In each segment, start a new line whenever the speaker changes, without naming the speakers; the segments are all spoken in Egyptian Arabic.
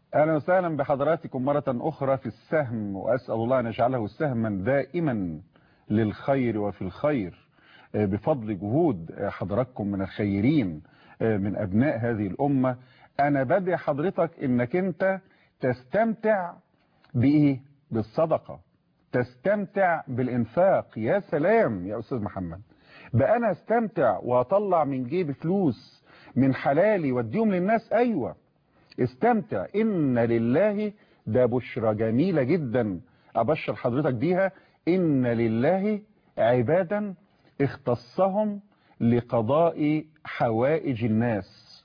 أهلا وسهلا بحضراتكم مرة أخرى في السهم وأسأل الله أن يجعله سهما دائما للخير وفي الخير بفضل جهود حضراتكم من الخيرين من أبناء هذه الأمة أنا بدي حضرتك إنك أنت تستمتع بإيه بالصدقة تستمتع بالإنفاق يا سلام يا أستاذ محمد بقى أنا استمتع وأطلع من جيبي فلوس من حلالي واديهم للناس أيوة استمتع إن لله ده بشرى جميلة جدا أبشر حضرتك بيها إن لله عبادا اختصهم لقضاء حوائج الناس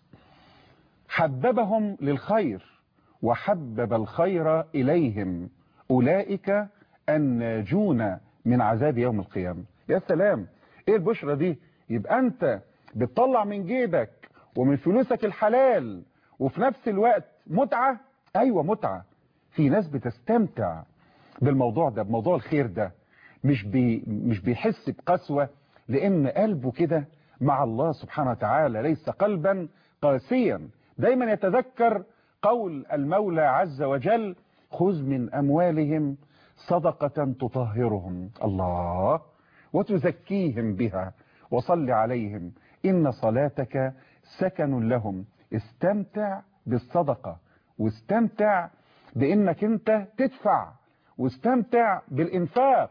حببهم للخير وحبب الخير إليهم أولئك الناجون من عذاب يوم القيامة يا سلام ايه البشرة دي يبقى انت بتطلع من جيبك ومن فلوسك الحلال وفي نفس الوقت متعة ايوه متعة في ناس بتستمتع بالموضوع ده بموضوع الخير ده مش بي مش بيحس بقسوة لان قلبه كده مع الله سبحانه وتعالى ليس قلبا قاسيا دايما يتذكر قول المولى عز وجل خذ من اموالهم صدقة تطهرهم الله وتزكيهم بها وصل عليهم إن صلاتك سكن لهم استمتع بالصدقة واستمتع بإنك أنت تدفع واستمتع بالإنفاق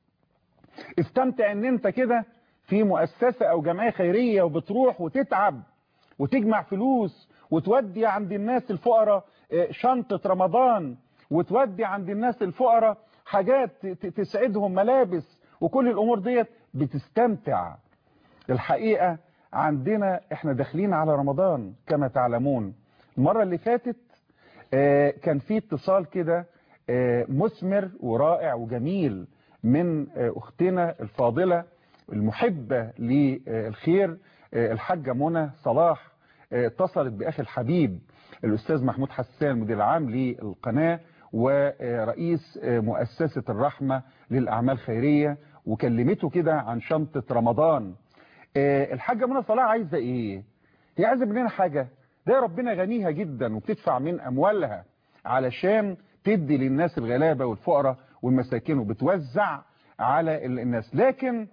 استمتع ان انت كده في مؤسسة او جمعية خيرية وبتروح وتتعب وتجمع فلوس وتودي عند الناس الفقراء شنطة رمضان وتودي عند الناس الفقراء حاجات تسعدهم ملابس وكل الامور ديت بتستمتع الحقيقة عندنا احنا داخلين على رمضان كما تعلمون المرة اللي فاتت كان في اتصال كده مثمر ورائع وجميل من اختنا الفاضلة المحبة للخير الحاجة منى صلاح اتصلت بأخي الحبيب الأستاذ محمود حسان مدير العام للقناة ورئيس مؤسسة الرحمة للأعمال الخيرية وكلمته كده عن شنطة رمضان الحاجة منى صلاح عايزة ايه هي عايزة مننا حاجة ده ربنا غنيها جدا وبتدفع من أموالها علشان تدي للناس الغلابة والفقراء والمساكين وبتوزع على الناس لكن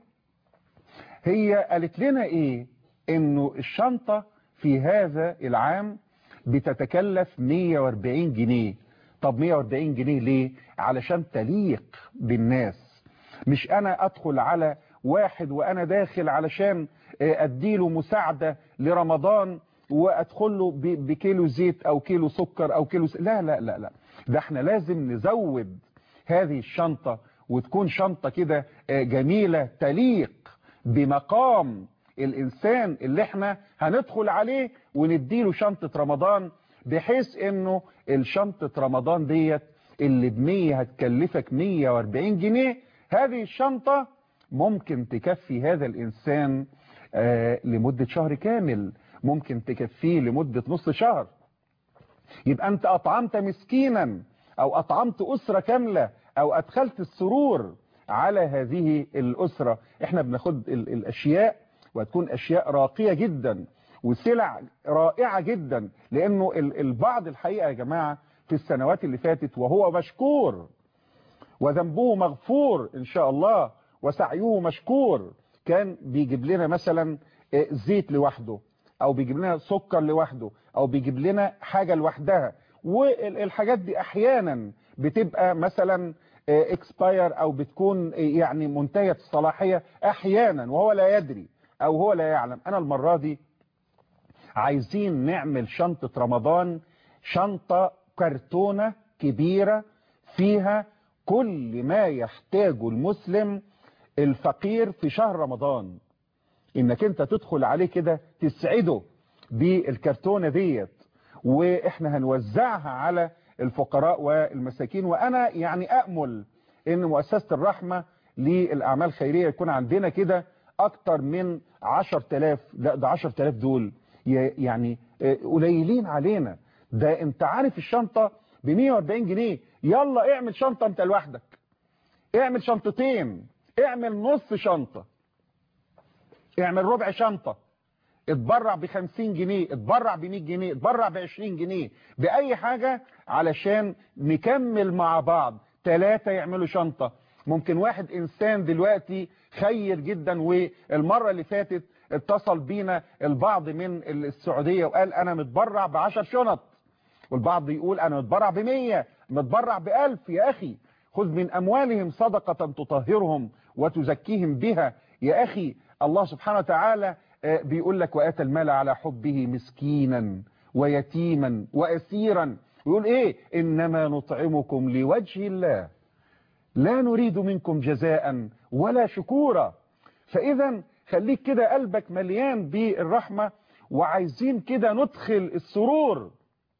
هي قالت لنا ايه انه الشنطة في هذا العام بتتكلف 140 جنيه طب 140 جنيه ليه علشان تليق بالناس مش انا ادخل على واحد وانا داخل علشان اديله مساعدة لرمضان وادخل له بكيلو زيت او كيلو سكر او كيلو س... لا لا لا لا ده احنا لازم نزود هذه الشنطة وتكون شنطة كده جميلة تليق بمقام الإنسان اللي احنا هندخل عليه ونديله شنطة رمضان بحيث انه الشنطة رمضان ديت اللي بمية هتكلفك 140 جنيه هذه الشنطة ممكن تكفي هذا الإنسان لمدة شهر كامل ممكن تكفيه لمدة نص شهر يبقى انت أطعمت مسكينا او اطعمت اسرة كاملة او ادخلت السرور على هذه الاسرة احنا بناخد الاشياء وتكون اشياء راقية جدا وسلع رائعة جدا لانه البعض الحقيقة يا جماعة في السنوات اللي فاتت وهو مشكور وذنبه مغفور ان شاء الله وسعيه مشكور كان بيجيب لنا مثلا زيت لوحده او بيجيب لنا سكر لوحده او بيجيب لنا حاجة لوحدها والحاجات دي احيانا بتبقى مثلا اكسباير او بتكون يعني منتهية الصلاحية احيانا وهو لا يدري او هو لا يعلم انا المرة دي عايزين نعمل شنطة رمضان شنطة كرتونة كبيرة فيها كل ما يحتاجه المسلم الفقير في شهر رمضان انك انت تدخل عليه كده تسعده بالكرتونة ديت واحنا هنوزعها على الفقراء والمساكين وانا يعني امل ان مؤسسة الرحمة للاعمال الخيرية يكون عندنا كده اكتر من 10000 لا ده 10000 دول يعني قليلين علينا ده انت عارف الشنطة ب 140 جنيه يلا اعمل شنطة انت لوحدك اعمل شنطتين اعمل نص شنطة اعمل ربع شنطة اتبرع ب 50 جنيه اتبرع ب 100 جنيه اتبرع ب 20 جنيه باي حاجة علشان نكمل مع بعض ثلاثة يعملوا شنطة ممكن واحد انسان دلوقتي خير جدا والمرة اللي فاتت اتصل بينا البعض من السعودية وقال انا متبرع ب 10 شنط والبعض يقول انا متبرع ب 100 متبرع ب 1000 يا اخي خذ من اموالهم صدقة تطهرهم وتزكيهم بها يا اخي الله سبحانه وتعالى بيقول لك وآتى المال على حبه مسكينا ويتيما وأسيرا ويقول ايه انما نطعمكم لوجه الله لا نريد منكم جزاء ولا شكورا فاذا خليك كده قلبك مليان بالرحمة وعايزين كده ندخل السرور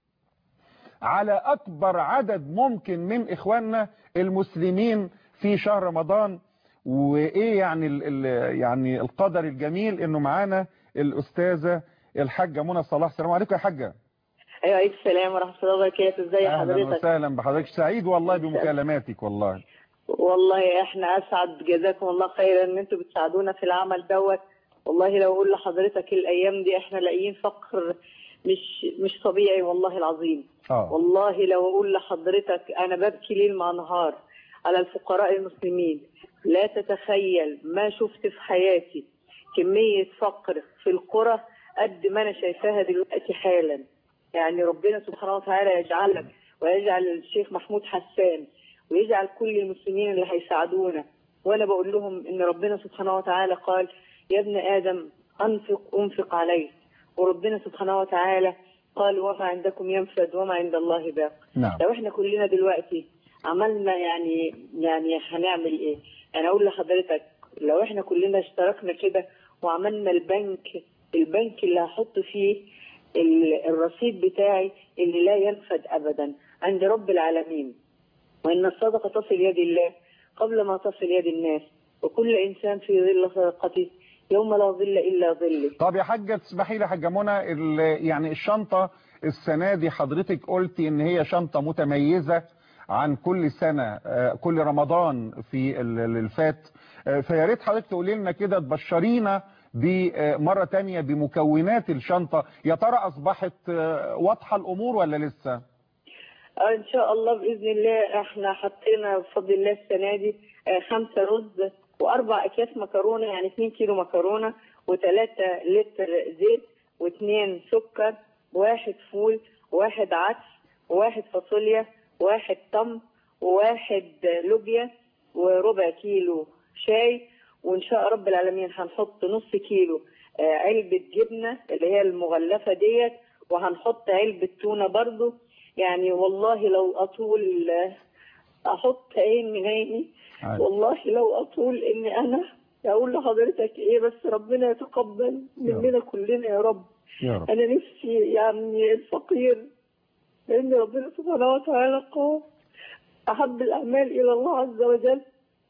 على اكبر عدد ممكن من اخواننا المسلمين في شهر رمضان وايه يعني ال يعني القدر الجميل انه معانا الاستاذه الحاجه منى صلاح السلام عليكم يا حاجه
ايوه عليكم السلام ورحمه الله وبركاته ازي حضرتك
اهلا وسهلا بحضرتك سعيد والله بمكالماتك والله
والله احنا اسعد جزاكم الله خيرا ان انتم بتساعدونا في العمل دوت والله لو اقول لحضرتك الايام دي احنا لاقيين فقر مش مش طبيعي والله العظيم
آه.
والله لو اقول لحضرتك انا ببكي ليل مع نهار على الفقراء المسلمين لا تتخيل ما شفت في حياتي كمية فقر في القرى قد ما أنا شايفاها دلوقتي حالا يعني ربنا سبحانه وتعالى يجعلك ويجعل الشيخ محمود حسان ويجعل كل المسلمين اللي هيساعدونا وأنا بقول لهم إن ربنا سبحانه وتعالى قال يا ابن آدم أنفق أنفق عليك وربنا سبحانه وتعالى قال وما عندكم ينفد وما عند الله باق
نعم.
لو احنا كلنا دلوقتي عملنا يعني يعني هنعمل ايه انا اقول لحضرتك لو احنا كلنا اشتركنا كده وعملنا البنك البنك اللي هحط فيه الرصيد بتاعي اللي لا ينفد ابدا عند رب العالمين وان الصدقه تصل يد الله قبل ما تصل يد الناس وكل انسان في ظل صدقته يوم لا ظل الا ظله
طب يا حاجه تسمحي لي يا حاجه منى ال- يعني الشنطه السنه دي حضرتك قلتي ان هي شنطه متميزه عن كل سنه آه، كل رمضان في ال- ال- الفات آه، فيا ريت حضرتك تقولي لنا كده تبشرينا بمره تانية بمكونات الشنطه يا ترى اصبحت آه، واضحه الامور ولا لسه
آه، ان شاء الله باذن الله احنا حطينا بفضل الله السنه دي آه، خمسه رز واربع اكياس مكرونه يعني 2 كيلو مكرونه وثلاثة لتر زيت واثنين سكر واحد فول واحد عدس وواحد فاصوليا واحد تمر وواحد لوبيا وربع كيلو شاي وان شاء رب العالمين هنحط نص كيلو آه، علبة جبنة اللي هي المغلفة ديت وهنحط علبة تونة برضو يعني والله لو اطول آه، احط عين من عيني
عادي.
والله لو اطول اني انا اقول لحضرتك ايه بس ربنا يتقبل مننا كلنا يا رب
يا رب
انا نفسي يعني الفقير لان ربنا سبحانه وتعالى قال احب الاعمال الى الله عز وجل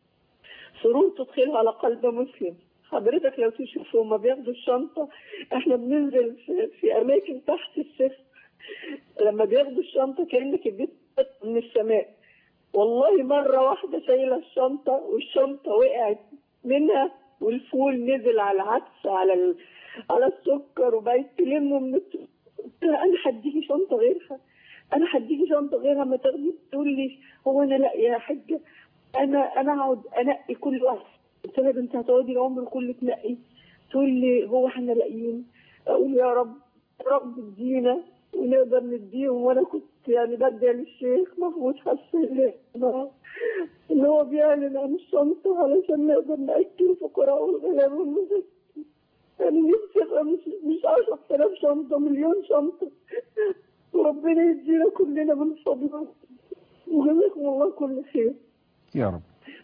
سرور تدخله على قلب مسلم حضرتك لو تشوف هما بياخدوا الشنطة احنا بننزل في, في اماكن تحت الصفر لما بياخدوا الشنطة كأنك اديت من السماء والله مرة واحدة شايلة الشنطة والشنطة وقعت منها والفول نزل على العدس على ال... على السكر وبقيت تلمه من الت... قلت لها انا هديكي شنطة غيرها انا هديكي شنطة غيرها ما تاخدي تقول لي هو انا لا يا حاجة انا انا اقعد انقي كل واحد قلت لها ده انت هتقعدي العمر كله تنقي تقول لي هو احنا لاقيين اقول يا رب يا رب ادينا ونقدر نديهم وانا كنت يعني بدي للشيخ محمود حسن ان هو بيعلن عن الشنطه علشان نقدر ناكل الفقراء والغلابه والمساكين يعني نفسي ابقى مش مش 10000 شنطه مليون شنطه وربنا يدينا كلنا من فضله وجزاكم الله كل خير
يا رب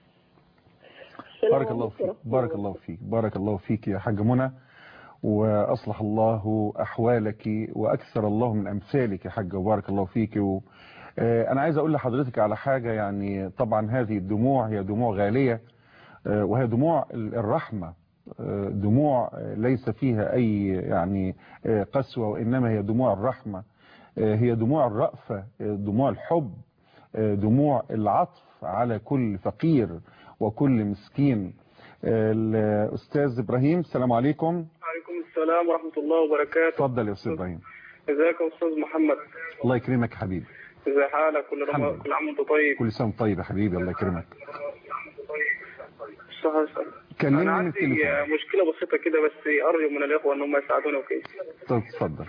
السلام
بارك الله
عليكم
فيك
ورحمة
بارك الله فيك بارك الله فيك يا حاج منى وأصلح الله أحوالك وأكثر الله من أمثالك يا حاج وبارك الله فيك و... آه، أنا عايز أقول لحضرتك على حاجة يعني طبعا هذه الدموع هي دموع غالية آه، وهي دموع ال- الرحمة آه، دموع آه، ليس فيها أي يعني آه، قسوة وإنما هي دموع الرحمة آه، هي دموع الرأفة آه، دموع الحب آه، دموع العطف على كل فقير وكل مسكين آه، الأستاذ إبراهيم السلام عليكم
وعليكم السلام ورحمة الله وبركاته
اتفضل يا استاذ ابراهيم
ازيك يا استاذ محمد
الله يكرمك يا حبيبي
ازي حالك كل
الحمد
رم...
لله.
كل عام وانت طيب
كل سنه وأنت طيب يا حبيبي الله يكرمك
صح صح.
كلمني
انا
من
عندي
التليفون
آه، مشكلة بسيطة كده بس ارجو من الاخوة ان هم يساعدوني وكده
طب اتفضل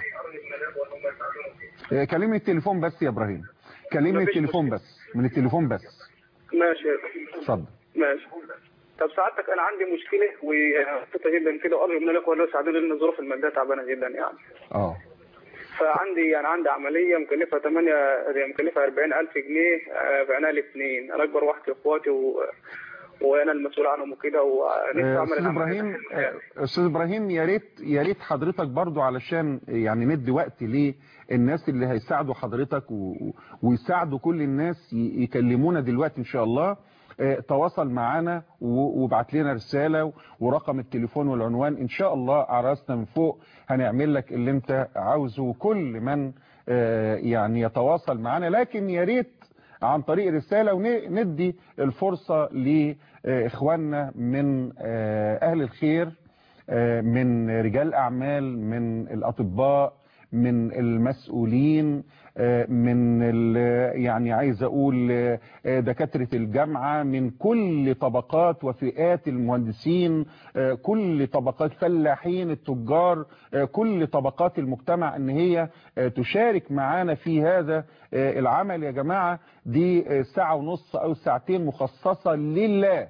آه، كلمني التليفون بس يا ابراهيم كلمني
مفيش
التليفون
مشكلة.
بس من التليفون بس
ماشي
اتفضل
ماشي طب سعادتك انا عندي مشكلة وبسيطة جدا كده وارجو من الاخوة ان يساعدوني لان الظروف المادية تعبانة جدا يعني
اه
فعندي يعني عندي عملية مكلفة 8 مكلفة 40000 جنيه آه، بعناها الاثنين انا اكبر واحد في اخواتي و... وانا المسؤول عنهم وكده ونفسي
آه،
اعمل
استاذ
العملية
ابراهيم
تحت
آه،
الحياة.
استاذ ابراهيم يا ريت يا ريت حضرتك برضو علشان يعني ندي وقت للناس اللي هيساعدوا حضرتك و- ويساعدوا كل الناس ي- يكلمونا دلوقتي ان شاء الله آه، تواصل معانا و- وابعت لنا رسالة ورقم التليفون والعنوان ان شاء الله على راسنا من فوق هنعمل لك اللي انت عاوزه وكل من آه، يعني يتواصل معانا لكن يا ريت عن طريق رسالة وندي الفرصة لإخواننا من آه، أهل الخير آه، من رجال أعمال من الأطباء من المسؤولين آه، من ال- يعني عايز أقول آه، دكاترة الجامعة من كل طبقات وفئات المهندسين آه، كل طبقات فلاحين التجار آه، كل طبقات المجتمع ان هي آه، تشارك معانا في هذا آه، العمل يا جماعة دي آه، ساعة ونص او ساعتين مخصصة لله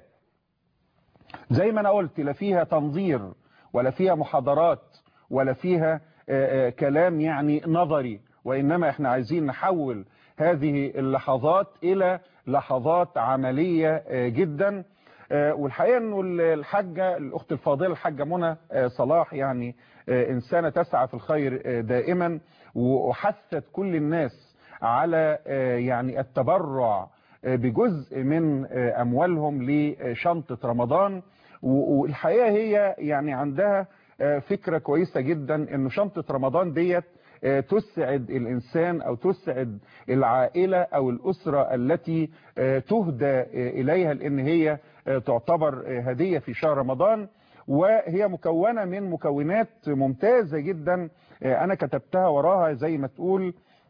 زي ما انا قلت لا فيها تنظير ولا فيها محاضرات ولا فيها آه، آه، كلام يعني نظري وإنما احنا عايزين نحول هذه اللحظات إلى لحظات عملية آه، جدا آه، والحقيقة أنه الحاجة الأخت الفاضلة الحاجة منى آه، صلاح يعني آه، إنسانة تسعى في الخير آه، دائما وحثت كل الناس على آه، يعني التبرع آه، بجزء من آه، أموالهم لشنطة رمضان و- والحقيقة هي يعني عندها آه، فكرة كويسة جدا انه شنطة رمضان ديت آه، تسعد الانسان او تسعد العائلة او الاسرة التي آه، تهدى آه، اليها لان هي آه، تعتبر آه، هدية في شهر رمضان وهي مكونة من مكونات ممتازة جدا آه، انا كتبتها وراها زي ما تقول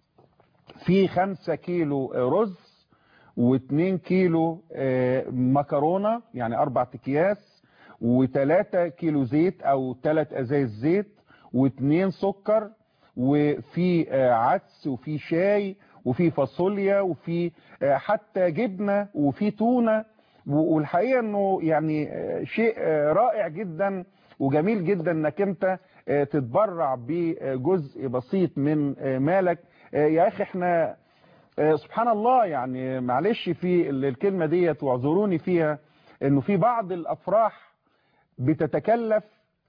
في خمسة كيلو آه، رز واتنين كيلو آه، مكرونة يعني اربع اكياس وتلاتة كيلو زيت او تلات ازايز زيت واتنين سكر وفي آه، عدس وفي شاي وفي فاصوليا وفي آه، حتى جبنة وفي تونة و- والحقيقة انه يعني آه، شيء آه، رائع جدا وجميل جدا انك انت آه، تتبرع بجزء بسيط من آه، مالك آه، يا اخي احنا آه، سبحان الله يعني معلش في ال- الكلمة ديت واعذروني فيها انه في بعض الافراح بتتكلف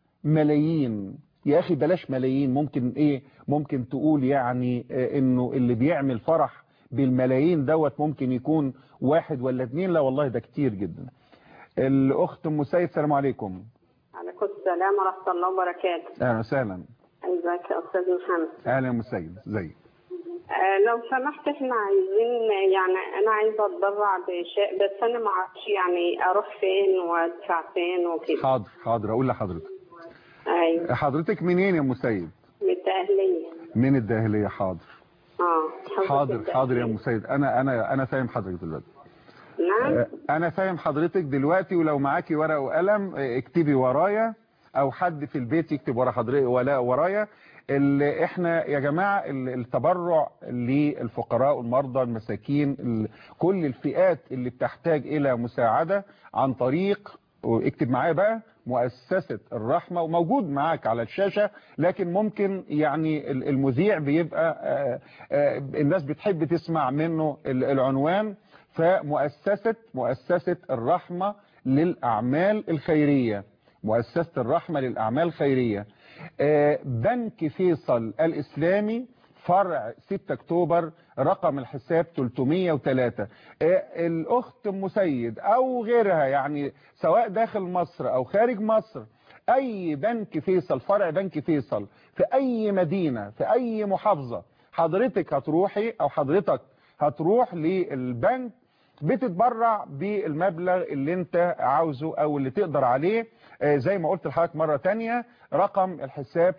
ملايين يا اخي بلاش ملايين ممكن ايه ممكن تقول يعني آه، انه اللي بيعمل فرح بالملايين دوت ممكن يكون واحد ولا اتنين لا والله ده كتير جدا الاخت ام سيد السلام عليكم
عليكم السلام ورحمة الله وبركاته
اهلا وسهلا
ازيك يا أستاذ محمد
اهلا يا ام سيد ازيك
آه لو سمحت احنا عايزين يعني أنا عايزة أتبرع بشيء بس أنا ما أعرفش يعني أروح فين وأدفع فين وكده
حاضر حاضر اقول لحضرتك
أيوة
حضرتك منين يا ام سيد
بالتأهلية
من الداهليه حاضر
اه حضرتك
حاضر
التأهلية.
حاضر يا ام سيد انا انا انا فاهم حضرتك دلوقتي
نعم
آه، انا فاهم حضرتك دلوقتي ولو معاكي ورقه وقلم آه، اكتبي ورايا او حد في البيت يكتب ورا حضرتك ولا ورايا اللي احنا يا جماعه ال- التبرع للفقراء والمرضى المساكين ال- كل الفئات اللي بتحتاج الى مساعده عن طريق واكتب معايا بقى مؤسسة الرحمة وموجود معاك على الشاشة لكن ممكن يعني ال- المذيع بيبقى آه، آه، الناس بتحب تسمع منه ال- العنوان فمؤسسة مؤسسة الرحمة للأعمال الخيرية مؤسسة الرحمة للأعمال الخيرية آه، بنك فيصل الإسلامي فرع 6 أكتوبر رقم الحساب 303 آه، الأخت أم سيد أو غيرها يعني سواء داخل مصر أو خارج مصر أي بنك فيصل فرع بنك فيصل في أي مدينة في أي محافظة حضرتك هتروحي أو حضرتك هتروح للبنك بتتبرع بالمبلغ اللي انت عاوزه او اللي تقدر عليه آه، زي ما قلت لحضرتك مرة تانية رقم الحساب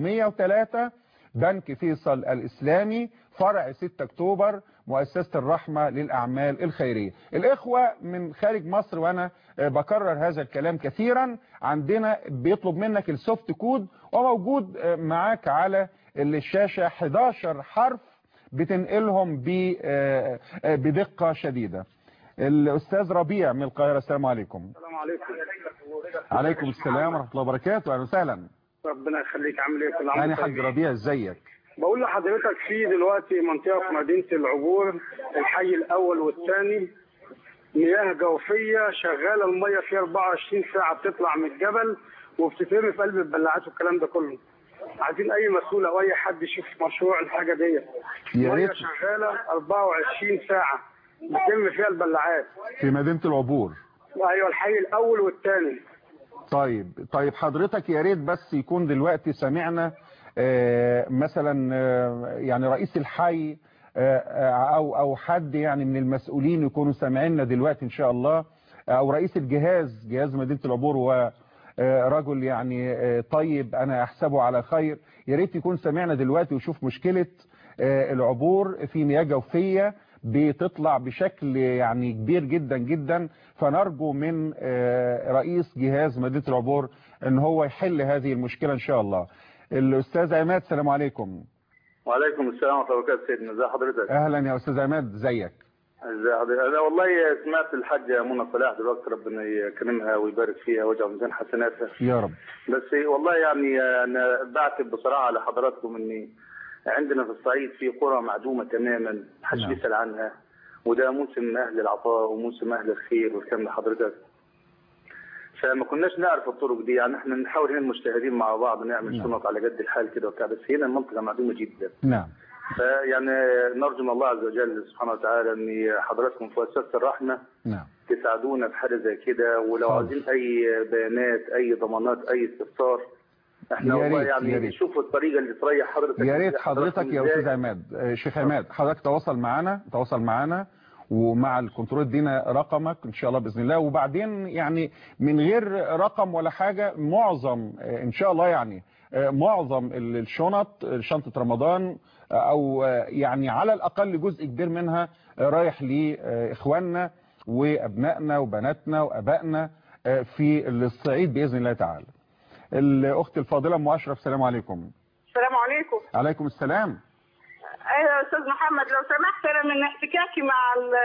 303 بنك فيصل الإسلامي فرع 6 أكتوبر مؤسسة الرحمة للأعمال الخيرية الإخوة من خارج مصر وأنا آه، بكرر هذا الكلام كثيرا عندنا بيطلب منك السوفت كود وموجود آه، معاك على الشاشة 11 حرف بتنقلهم ب- آه، آه، بدقة شديدة الأستاذ ربيع من القاهرة السلام عليكم
السلام عليكم
عليكم السلام ورحمة الله وبركاته أهلا وسهلا
ربنا يخليك عامل ايه كل عام
أنا
وانت
حاج
طيب.
ربيع ازيك
بقول لحضرتك في دلوقتي منطقه في مدينه العبور الحي الاول والثاني مياه جوفيه شغاله الميه فيها 24 ساعه بتطلع من الجبل وبتترمي في قلب البلاعات والكلام ده كله عايزين اي مسؤول او اي حد يشوف مشروع الحاجه دي
يا
ميه
ريت
شغاله 24 ساعه بتتم فيها البلاعات
في مدينة العبور
ايوه الحي الاول والثاني
طيب طيب حضرتك يا ريت بس يكون دلوقتي سمعنا آه، مثلا آه، يعني رئيس الحي آه، آه، او او حد يعني من المسؤولين يكونوا سامعيننا دلوقتي ان شاء الله او رئيس الجهاز جهاز مدينة العبور هو آه، رجل يعني آه، طيب انا احسبه على خير يا ريت يكون سامعنا دلوقتي ويشوف مشكلة آه، العبور في مياه جوفية بتطلع بشكل يعني كبير جدا جدا فنرجو من آه، رئيس جهاز مدينة العبور ان هو يحل هذه المشكلة ان شاء الله الاستاذ عماد السلام عليكم
وعليكم السلام ورحمه الله وبركاته سيدنا ازي حضرتك
اهلا يا استاذ عماد ازيك
ازي حضرتك انا والله سمعت الحاجه منى صلاح دلوقتي ربنا يكرمها ويبارك فيها ويجعل ميزان حسناتها
يا رب
بس والله يعني انا بعتب بصراحه لحضراتكم اني عندنا في الصعيد في قرى معدومه تماما محدش
نعم.
بيسال عنها وده موسم اهل العطاء وموسم اهل الخير والكلام ده حضرتك فما كناش نعرف الطرق دي يعني احنا نحاول هنا المجتهدين مع بعض نعمل
نعم.
شنط على قد الحال كده وبتاع بس هنا المنطقه معدومه جدا
نعم
فيعني نرجو من الله عز وجل سبحانه وتعالى ان حضراتكم في مؤسسه الرحمه
نعم
تساعدونا في حاجه زي كده ولو
حاضر.
عايزين اي بيانات اي ضمانات اي استفسار احنا
يا
والله
ريت- يا
يعني
ريت.
نشوف الطريقه اللي تريح حضرتك
يا ريت
حضراتكم
حضرتك يا
إزاي.
استاذ عماد آه، شيخ عماد حضرتك تواصل معانا تواصل معانا ومع الكنترول ادينا رقمك ان شاء الله باذن الله وبعدين يعني من غير رقم ولا حاجه معظم آه، ان شاء الله يعني آه، معظم ال- الشنط آه، شنطه رمضان آه، او آه، يعني على الاقل جزء كبير منها آه، رايح لاخواننا وابنائنا وبناتنا وابائنا آه، في الصعيد باذن الله تعالى. الاخت الفاضله ام اشرف السلام عليكم.
السلام عليكم
عليكم السلام
ايوه يا استاذ محمد لو سمحت انا من احتكاكي مع ال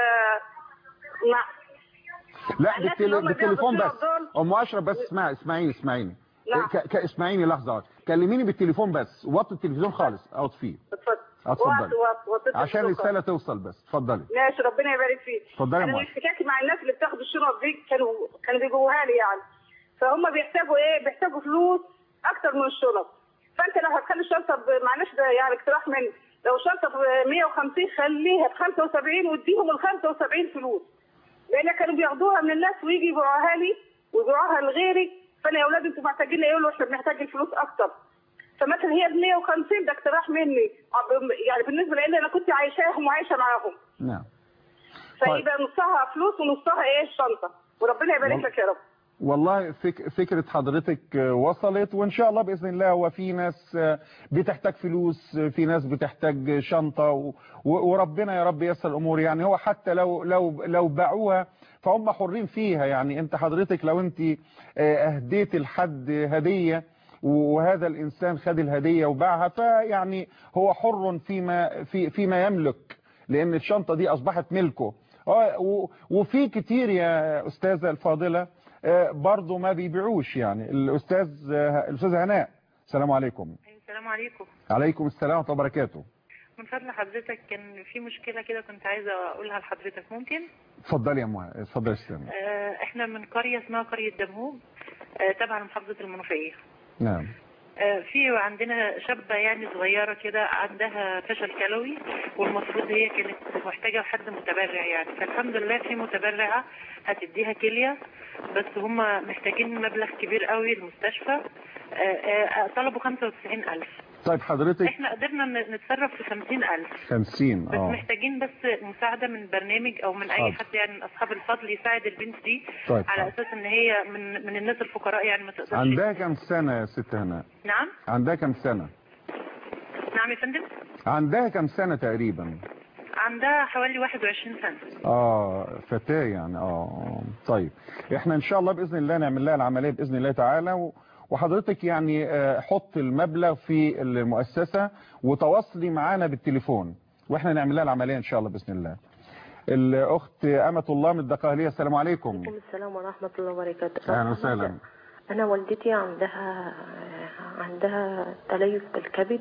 مع
لا
الناس
بالتل...
اللي هم
بالتليفون
بياخدوا
بس
دول.
ام اشرف بس اسمعي اسمعيني اسمعيني
نعم.
ك... ك... اسمعيني لحظه واحدة. كلميني بالتليفون بس وطي التلفزيون خالص اطفيه
اتفضل
اتفضلي.
وقت- وقت- وقت
عشان
الشكر.
الرساله توصل بس اتفضلي
ماشي ربنا يبارك فيك
اتفضلي يا
انا من
مؤسس.
احتكاكي مع الناس اللي بتاخد الشنط دي كانوا كانوا بيجوها لي يعني فهم بيحتاجوا ايه بيحتاجوا فلوس اكتر من الشنط فانت لو هتخلي الشنطه ب- معلش ده يعني اقتراح مني لو شنطه ب 150 خليها ب 75 واديهم ال 75 فلوس لان كانوا بياخدوها من الناس ويجي يبيعوها لي ويبيعوها لغيري فانا يا اولاد انتوا محتاجين إيه؟ يقولوا احنا بنحتاج الفلوس اكتر فمثلا هي ب 150 ده اقتراح مني يعني بالنسبه لان انا كنت عايشاهم وعايشه معاهم
نعم
فيبقى نصها فلوس ونصها ايه الشنطه وربنا يبارك
والله-
لك يا رب
والله فك... فكرة حضرتك آه، وصلت وإن شاء الله بإذن الله هو في ناس آه، بتحتاج فلوس آه، في ناس بتحتاج شنطة و... و... وربنا يا رب ييسر الأمور يعني هو حتى لو لو لو باعوها فهم حرين فيها يعني أنت حضرتك لو أنت آه، أهديت لحد هدية وهذا الإنسان خد الهدية وباعها فيعني هو حر فيما في فيما يملك لأن الشنطة دي أصبحت ملكه آه، و- وفي كتير يا أستاذة الفاضلة آه، برضه ما بيبيعوش يعني الأستاذ آه، الأستاذ هناء السلام عليكم
السلام عليكم
عليكم السلام ورحمة الله وبركاته
من فضل حضرتك كان في مشكلة كده كنت عايزة أقولها لحضرتك ممكن
اتفضلي يا مه... اتفضلي يا أستاذ هناء.
آه، احنا من قرية اسمها قرية دمهوب آه، تبع محافظة المنوفية
نعم
آه، في عندنا شابة يعني صغيرة كده عندها فشل كلوي والمفروض هي كانت محتاجة حد متبرع يعني فالحمد لله في متبرعة هتديها كلية بس هم محتاجين مبلغ كبير قوي المستشفى آه، آه، طلبوا 95 ألف
طيب حضرتك
احنا قدرنا ن- نتصرف في 50000
50
بس
اه
محتاجين بس مساعدة من برنامج او من اي
حاضر.
حد يعني من اصحاب الفضل يساعد البنت دي
طيب
على
حاضر.
اساس ان هي من من الناس الفقراء يعني ما تقدرش
عندها كم سنة يا ست هناء
نعم
عندها كم سنة
نعم يا فندم
عندها كم سنة تقريبا
عندها حوالي 21 سنة
اه فتاة يعني اه طيب احنا ان شاء الله باذن الله نعمل لها العمليه باذن الله تعالى و- وحضرتك يعني آه، حط المبلغ في المؤسسه وتواصلي معانا بالتليفون واحنا نعمل لها العمليه ان شاء الله باذن الله الاخت امه الله من الدقهليه السلام عليكم
عليكم السلام ورحمة الله وبركاته
اهلا وسهلا
أنا والدتي عندها عندها تليف بالكبد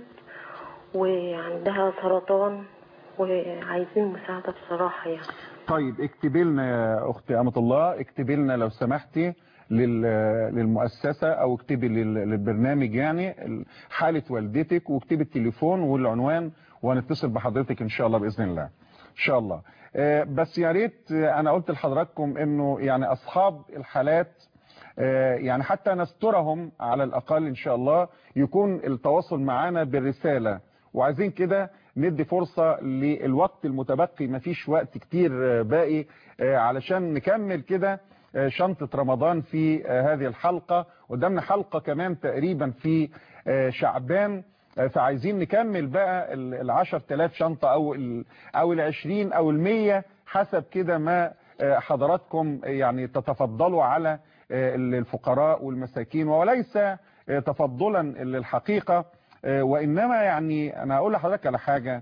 وعندها سرطان وعايزين مساعدة بصراحة يعني
طيب اكتبي لنا يا اختي امه الله اكتبي لنا لو سمحتي لل- للمؤسسة او اكتبي لل- للبرنامج يعني حالة والدتك واكتبي التليفون والعنوان وهنتصل بحضرتك ان شاء الله باذن الله ان شاء الله آه، بس يا ريت آه، انا قلت لحضراتكم انه يعني اصحاب الحالات آه، يعني حتى نسترهم على الاقل ان شاء الله يكون التواصل معنا بالرسالة وعايزين كده ندي فرصة للوقت المتبقي مفيش وقت كتير آه، باقي آه، علشان نكمل كده آه، شنطة رمضان في آه، هذه الحلقة قدامنا حلقة كمان تقريبا في آه، شعبان آه، فعايزين نكمل بقى ال- العشر تلاف شنطة او ال او العشرين او المية حسب كده ما آه، حضراتكم يعني تتفضلوا على آه، الفقراء والمساكين وليس آه، تفضلا للحقيقة آه، وإنما يعني أنا أقول لحضرتك على حاجة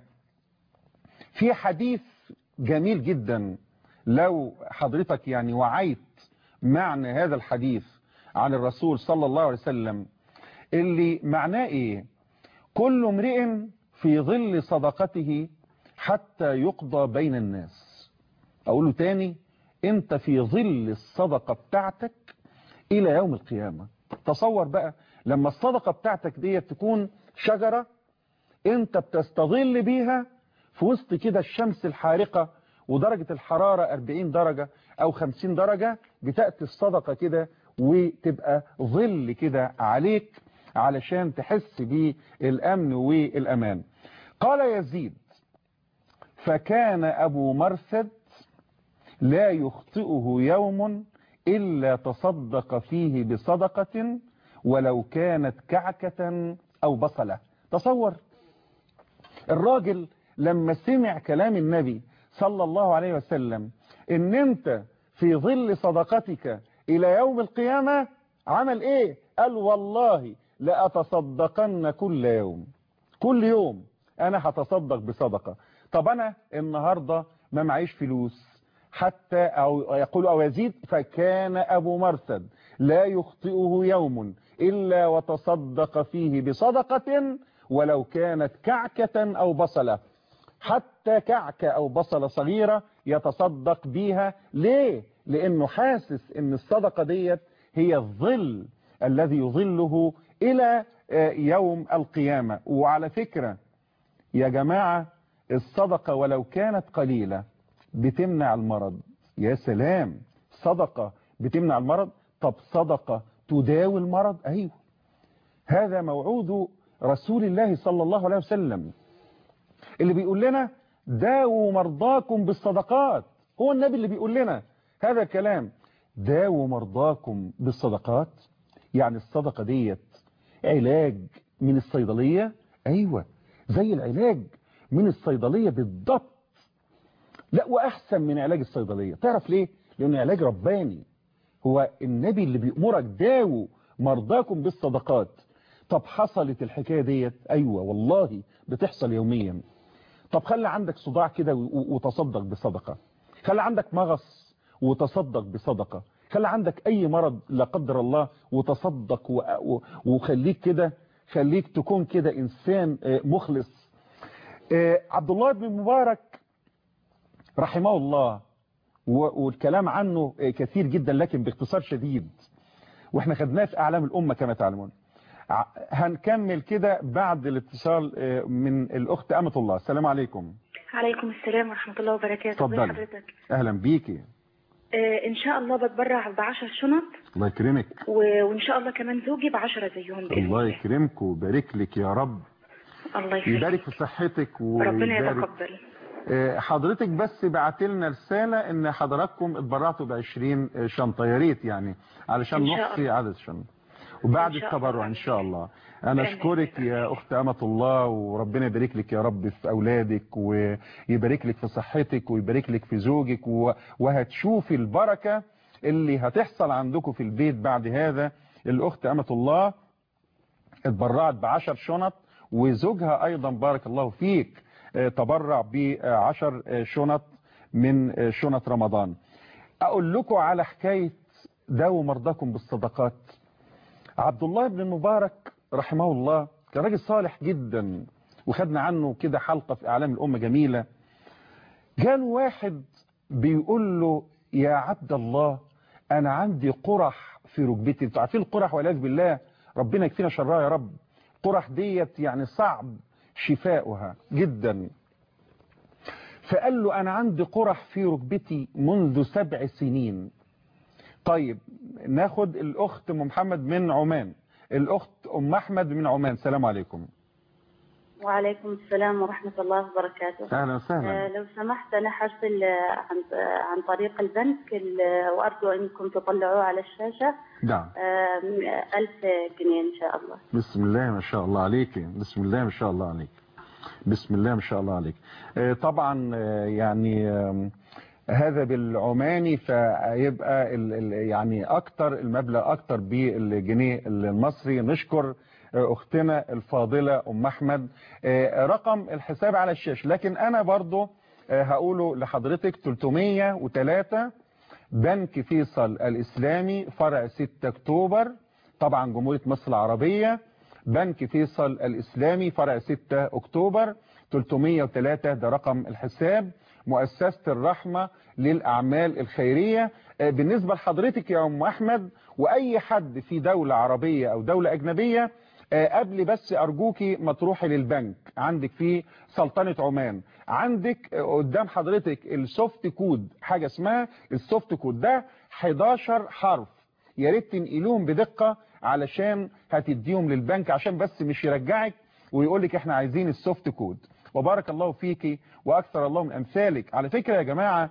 في حديث جميل جدا لو حضرتك يعني وعيت معنى هذا الحديث عن الرسول صلى الله عليه وسلم اللي معناه ايه كل امرئ في ظل صدقته حتى يقضى بين الناس اقوله تاني انت في ظل الصدقة بتاعتك الى يوم القيامة تصور بقى لما الصدقة بتاعتك دي تكون شجرة انت بتستظل بيها في وسط كده الشمس الحارقة ودرجة الحرارة 40 درجة او 50 درجة بتأتي الصدقة كده وتبقى ظل كده عليك علشان تحس بالامن والامان قال يزيد فكان ابو مرثد لا يخطئه يوم إلا تصدق فيه بصدقة ولو كانت كعكة أو بصلة تصور الراجل لما سمع كلام النبي صلى الله عليه وسلم ان انت في ظل صدقتك الى يوم القيامة عمل ايه قال والله لأتصدقن كل يوم كل يوم انا هتصدق بصدقة طب انا النهاردة ما معيش فلوس حتى أو يقول أو يزيد فكان أبو مرثد لا يخطئه يوم إلا وتصدق فيه بصدقة ولو كانت كعكة أو بصلة حتى كعكة أو بصلة صغيرة يتصدق بيها ليه؟ لأنه حاسس أن الصدقة ديت هي الظل الذي يظله إلى يوم القيامة وعلى فكرة يا جماعة الصدقة ولو كانت قليلة بتمنع المرض يا سلام صدقة بتمنع المرض طب صدقة تداوي المرض أيوه هذا موعود رسول الله صلى الله عليه وسلم اللي بيقول لنا داووا مرضاكم بالصدقات هو النبي اللي بيقول لنا هذا الكلام داووا مرضاكم بالصدقات يعني الصدقة ديت علاج من الصيدلية أيوة زي العلاج من الصيدلية بالضبط لا وأحسن من علاج الصيدلية تعرف ليه لأنه علاج رباني هو النبي اللي بيأمرك داووا مرضاكم بالصدقات طب حصلت الحكاية ديت أيوة والله بتحصل يوميا طب خلي عندك صداع كده وتصدق بصدقة خلي عندك مغص وتصدق بصدقة خلي عندك أي مرض لا قدر الله وتصدق وخليك كده خليك تكون كده إنسان مخلص عبد الله بن مبارك رحمه الله والكلام عنه كثير جدا لكن باختصار شديد واحنا خدناه في أعلام الأمة كما تعلمون هنكمل كده بعد الاتصال من الأخت أمة الله السلام عليكم
عليكم السلام ورحمة الله وبركاته
اتفضلي
حضرتك
أهلا بيكي
آه إن شاء الله بتبرع بعشر شنط
الله يكرمك
و... وإن شاء الله كمان زوجي بعشرة زيهم بإذن
الله يكرمك ويبارك لك يا رب
الله يخليك
يبارك في صحتك
ربنا
ويبارك
يتقبل
آه، حضرتك بس بعت لنا رسالة ان حضراتكم اتبرعتوا ب 20 شنطة يا ريت يعني علشان
إن شاء
نحصي
الله.
عدد الشنط وبعد
إن شاء
التبرع
الله.
ان شاء الله انا
ربنا
اشكرك يا اخت امة الله وربنا يبارك لك يا رب في اولادك ويبارك لك في صحتك ويبارك لك في زوجك و- وهتشوفي البركة اللي هتحصل عندكم في البيت بعد هذا الاخت امة الله اتبرعت بعشر شنط وزوجها ايضا بارك الله فيك آه، تبرع بعشر آه، شنط من آه، شنط رمضان اقول لكم على حكاية داووا مرضاكم بالصدقات عبد الله بن المبارك رحمه الله كان راجل صالح جدا وخدنا عنه كده حلقة في اعلام الامة جميلة جاله واحد بيقول له يا عبد الله انا عندي قرح في ركبتي انتوا عارفين القرح والعياذ بالله ربنا يكفينا شرها يا رب قرح ديت يعني صعب شفاؤها جدا فقال له انا عندي قرح في ركبتي منذ سبع سنين طيب ناخد الاخت ام محمد من عمان الاخت ام احمد من عمان سلام عليكم
وعليكم السلام ورحمة الله وبركاته
اهلا وسهلا
آه، لو سمحت أنا حرسل آه، عن آه، عن طريق البنك ال- وأرجو أنكم تطلعوه على الشاشة
نعم
آه، م- ألف جنيه إن شاء الله
بسم الله ما شاء الله عليك بسم الله ما شاء الله عليك بسم الله ما شاء الله عليك آه، طبعا آه، يعني آم، هذا بالعماني فيبقى ال- ال- يعني اكتر المبلغ اكتر بالجنيه المصري نشكر آه، اختنا الفاضلة ام احمد آه، رقم الحساب على الشاشة لكن انا برضو آه، هقوله لحضرتك 303 بنك فيصل الإسلامي فرع 6 أكتوبر طبعا جمهورية مصر العربية بنك فيصل الإسلامي فرع 6 أكتوبر 303 ده رقم الحساب مؤسسة الرحمة للأعمال الخيرية آه، بالنسبة لحضرتك يا أم أحمد وأي حد في دولة عربية أو دولة أجنبية آه، قبل بس أرجوكي ما تروحي للبنك عندك في سلطنة عمان عندك آه، قدام حضرتك السوفت كود حاجة اسمها السوفت كود ده 11 حرف يا ريت تنقلوهم بدقة علشان هتديهم للبنك عشان بس مش يرجعك ويقول لك احنا عايزين السوفت كود وبارك الله فيكي واكثر الله من امثالك على فكرة يا جماعة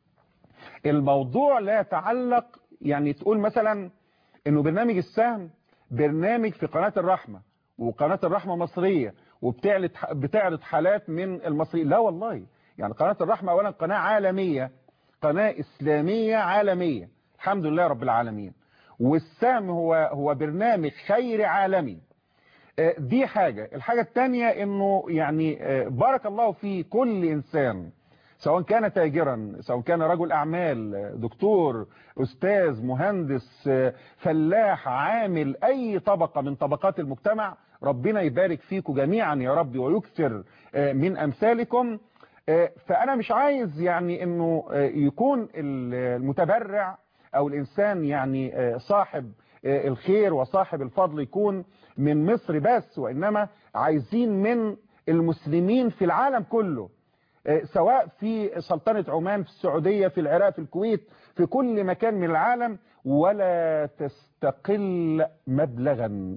الموضوع لا يتعلق يعني تقول مثلا انه برنامج السهم برنامج في قناة الرحمة وقناة الرحمة مصرية وبتعرض بتعرض حالات من المصريين لا والله يعني قناة الرحمة اولا قناة عالمية قناة اسلامية عالمية الحمد لله رب العالمين والسهم هو هو برنامج خير عالمي آه، دي حاجة الحاجة التانية انه يعني آه، بارك الله في كل انسان سواء كان تاجرا سواء كان رجل اعمال آه، دكتور استاذ مهندس آه، فلاح عامل اي طبقة من طبقات المجتمع ربنا يبارك فيكم جميعا يا رب ويكثر آه، من امثالكم آه، فانا مش عايز يعني انه آه، يكون المتبرع او الانسان يعني آه، صاحب آه، الخير وصاحب الفضل يكون من مصر بس وانما عايزين من المسلمين في العالم كله آه، سواء في سلطنة عمان في السعودية في العراق في الكويت في كل مكان من العالم ولا تستقل مبلغا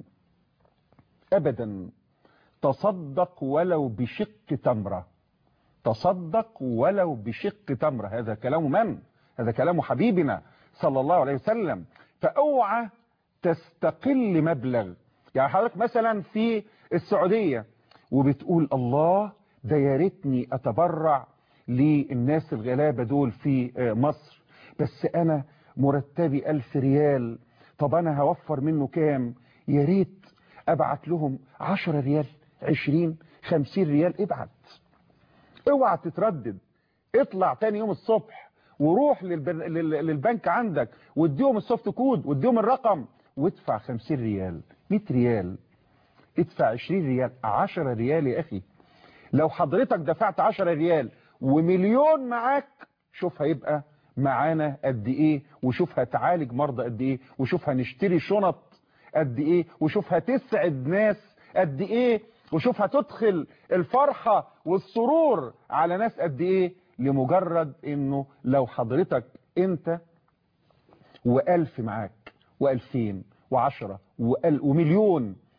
ابدا تصدق ولو بشق تمره تصدق ولو بشق تمره هذا كلام من هذا كلام حبيبنا صلى الله عليه وسلم فاوعى تستقل مبلغ يعني حضرتك مثلا في السعودية وبتقول الله ده يا ريتني اتبرع للناس الغلابة دول في آه، مصر بس انا مرتبي ألف ريال طب انا هوفر منه كام يا ريت ابعت لهم عشرة ريال عشرين خمسين ريال ابعت اوعى تتردد اطلع تاني يوم الصبح وروح للبن... لل... للبنك عندك واديهم السوفت كود واديهم الرقم وادفع 50 ريال 100 ريال ادفع 20 ريال 10 ريال يا اخي لو حضرتك دفعت 10 ريال ومليون معاك شوف هيبقى معانا قد ايه وشوف هتعالج مرضى قد ايه وشوف هنشتري شنط قد ايه وشوف هتسعد ناس قد ايه وشوف هتدخل الفرحة والسرور على ناس قد ايه لمجرد انه لو حضرتك انت وألف معاك وألفين وعشرة وأل ومليون